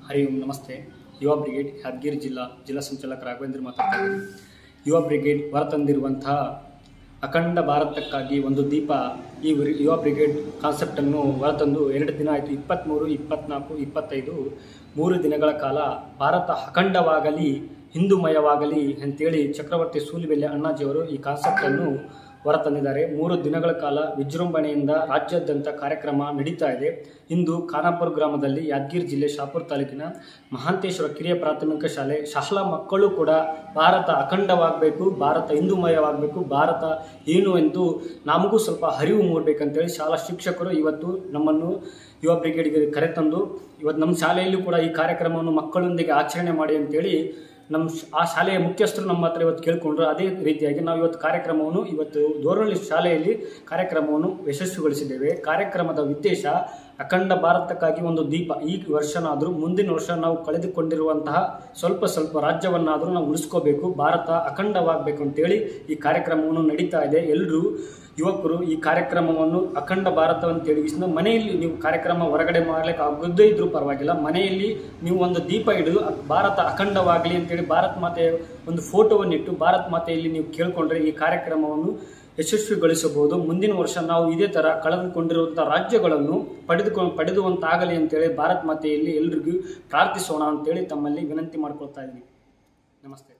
ಹರಿ ಓಂ ನಮಸ್ತೆ ಯುವ ಬ್ರಿಗೇಡ್ ಯಾದಗಿರಿ ಜಿಲ್ಲಾ ಜಿಲ್ಲಾ ಸಂಚಾಲಕ ರಾಘವೇಂದ್ರ ಮಾತಾಡ್ತಾ ಇದ್ದೀನಿ ಯುವ ಬ್ರಿಗೇಡ್ ಹೊರತಂದಿರುವಂತಹ ಅಖಂಡ ಭಾರತಕ್ಕಾಗಿ ಒಂದು ದೀಪ ಈ ವಿ- ಯುವ ಬ್ರಿಗೇಡ್ ಕಾನ್ಸೆಪ್ಟನ್ನು ಹೊರತಂದು ಎರಡು ದಿನ ಆಯಿತು ಇಪ್ಪತ್ತ್ಮೂರು ಇಪ್ಪತ್ತ್ನಾಲ್ಕು ಇಪ್ಪತ್ತೈದು ಮೂರು ದಿನಗಳ ಕಾಲ ಭಾರತ ಅಖಂಡವಾಗಲಿ ಹಿಂದೂಮಯವಾಗಲಿ ಅಂತೇಳಿ ಚಕ್ರವರ್ತಿ ಸೂಲಿಬೆಲೆ ಅಣ್ಣಾಜಿಯವರು ಈ ಕಾನ್ಸೆಪ್ಟನ್ನು ಹೊರತಂದಿದ್ದಾರೆ ಮೂರು ದಿನಗಳ ಕಾಲ ವಿಜೃಂಭಣೆಯಿಂದ ರಾಜ್ಯಾದ್ಯಂತ ಕಾರ್ಯಕ್ರಮ ನಡೀತಾ ಇದೆ ಇಂದು ಖಾನಾಪುರ ಗ್ರಾಮದಲ್ಲಿ ಯಾದಗಿರಿ ಜಿಲ್ಲೆ ಶಾಪುರ ತಾಲೂಕಿನ ಮಹಾಂತೇಶ್ವರ ಕಿರಿಯ ಪ್ರಾಥಮಿಕ ಶಾಲೆ ಶಾಲಾ ಮಕ್ಕಳು ಕೂಡ ಭಾರತ ಅಖಂಡವಾಗಬೇಕು ಭಾರತ ಹಿಂದೂಮಯವಾಗಬೇಕು ಭಾರತ ಏನು ಎಂದು ನಮಗೂ ಸ್ವಲ್ಪ ಅರಿವು ಮೂಡಬೇಕಂತೇಳಿ ಶಾಲಾ ಶಿಕ್ಷಕರು ಇವತ್ತು ನಮ್ಮನ್ನು ಯುವ ಬ್ರಿಗೇಡ್ಗೆ ಕರೆತಂದು ಇವತ್ತು ನಮ್ಮ ಶಾಲೆಯಲ್ಲೂ ಕೂಡ ಈ ಕಾರ್ಯಕ್ರಮವನ್ನು ಮಕ್ಕಳೊಂದಿಗೆ ಆಚರಣೆ ಮಾಡಿ ಅಂತೇಳಿ ನಮ್ಮ ಶ- ಆ ಶಾಲೆಯ ಮುಖ್ಯಸ್ಥರು ನಮ್ಮ ಹತ್ರ ಇವತ್ತು ಕೇಳಿಕೊಂಡ್ರು ಅದೇ ರೀತಿಯಾಗಿ ನಾವು ಇವತ್ತು ಕಾರ್ಯಕ್ರಮವನ್ನು ಇವತ್ತು ದೋರಳ್ಳಿ ಶಾಲೆಯಲ್ಲಿ ಕಾರ್ಯಕ್ರಮವನ್ನು ಯಶಸ್ವಿಗೊಳಿಸಿದ್ದೇವೆ ಕಾರ್ಯಕ್ರಮದ ಉದ್ದೇಶ ಅಖಂಡ ಭಾರತಕ್ಕಾಗಿ ಒಂದು ದೀಪ ಈ ವರ್ಷನಾದರೂ ಮುಂದಿನ ವರ್ಷ ನಾವು ಕಳೆದುಕೊಂಡಿರುವಂತಹ ಸ್ವಲ್ಪ ಸ್ವಲ್ಪ ರಾಜ್ಯವನ್ನಾದರೂ ನಾವು ಉಳಿಸ್ಕೋಬೇಕು ಭಾರತ ಅಖಂಡವಾಗಬೇಕು ಅಂತೇಳಿ ಈ ಕಾರ್ಯಕ್ರಮವನ್ನು ನಡೀತಾ ಇದೆ ಎಲ್ಲರೂ ಯುವಕರು ಈ ಕಾರ್ಯಕ್ರಮವನ್ನು ಅಖಂಡ ಭಾರತವನ್ನು ತಿಳಿಗಿಸಿದ ಮನೆಯಲ್ಲಿ ನೀವು ಕಾರ್ಯಕ್ರಮ ಹೊರಗಡೆ ಮಾಡ್ಲಿಕ್ಕೆ ಆಗದೇ ಇದ್ರೂ ಪರವಾಗಿಲ್ಲ ಮನೆಯಲ್ಲಿ ನೀವು ಒಂದು ದೀಪ ಹಿಡಿದು ಅ- ಭಾರತ ಅಖಂಡವಾಗಲಿ ಅಂತೇಳಿ ಭಾರತ ಮಾತೆಯ ಒಂದು ಫೋಟೋವನ್ನಿಟ್ಟು ಭಾರತ ಮಾತೆಯಲ್ಲಿ ನೀವು ಕೇಳಿಕೊಂಡ್ರೆ ಈ ಕಾರ್ಯಕ್ರಮವನ್ನು ಯಶಸ್ವಿಗೊಳಿಸಬಹುದು ಮುಂದಿನ ವರ್ಷ ನಾವು ಇದೇ ಥರ ಕಳೆದುಕೊಂಡಿರುವಂಥ ರಾಜ್ಯಗಳನ್ನು ಪಡೆದುಕೊಂಡು ಪಡೆದುವಂತಾಗಲಿ ಅಂತೇಳಿ ಭಾರತ ಮಾತೆಯಲ್ಲಿ ಎಲ್ರಿಗೂ ಪ್ರಾರ್ಥಿಸೋಣ ಅಂತೇಳಿ ತಮ್ಮಲ್ಲಿ ವಿನಂತಿ ಮಾಡ್ಕೊಳ್ತಾ ಇದ್ದೀನಿ ನಮಸ್ತೆ